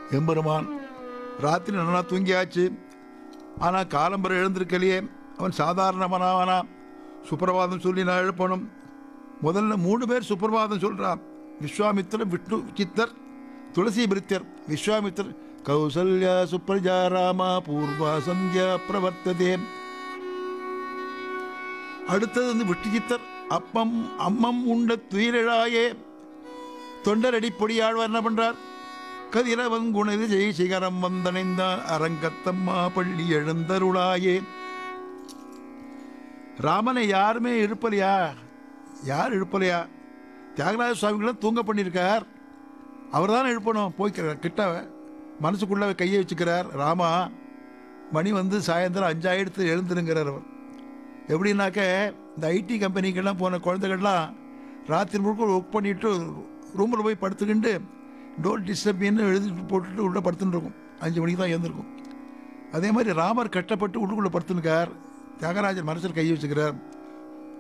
எம்பெருமான் ராத்திரி நல்லா தூங்கியாச்சு ஆனால் காலம்பரை எழுந்திருக்கலையே அவன் சாதாரணமானவனா சுப்பிரபாதம் சொல்லி நான் எழுப்பணும் முதல்ல மூணு பேர் சுப்பிரபாதம் சொல்கிறான் விஸ்வாமித்திரர் விஷ்ணு சித்தர் துளசி பிரித்தர் விஸ்வாமித்திரர் கௌசல்யா சுப்ரஜா ராமா பூர்வா சந்தியா பிரவர்த்ததே அடுத்தது வந்து விஷ்ணு சித்தர் அப்பம் அம்மம் உண்ட துயிலழாயே தொண்டரடி பொடியாழ்வார் என்ன பண்றார் கதிரவன் குணது ஜெய் சிகரம் வந்தணைந்தான் அரங்கத்தம்மா பள்ளி எழுந்தருளாயே ராமனை யாருமே எழுப்பலையா யார் எழுப்பலையா தியாகராஜ சுவாமிகளும் தூங்க பண்ணியிருக்கார் அவர் தான் எழுப்பணும் போய்க்கிறார் கிட்ட மனசுக்குள்ள கையை வச்சுக்கிறார் ராமா மணி வந்து சாயந்தரம் அஞ்சாயிரத்து எழுந்துருங்கிறார் அவர் எப்படின்னாக்க இந்த ஐடி கம்பெனிக்கெல்லாம் போன குழந்தைகள்லாம் ராத்திரி முழுக்க ஒர்க் பண்ணிட்டு ரூமில் போய் படுத்துக்கிண்டு டோர் டிஸ்டர்பின்னு எழுதி போட்டுட்டு உள்ளே படுத்துன்னு இருக்கும் அஞ்சு மணிக்கு தான் எழுந்திருக்கும் அதே மாதிரி ராமர் கட்டப்பட்டு உள்ளுக்குள்ளே படுத்துனுக்கார் தியாகராஜர் மனசில் கை வச்சுக்கிறார்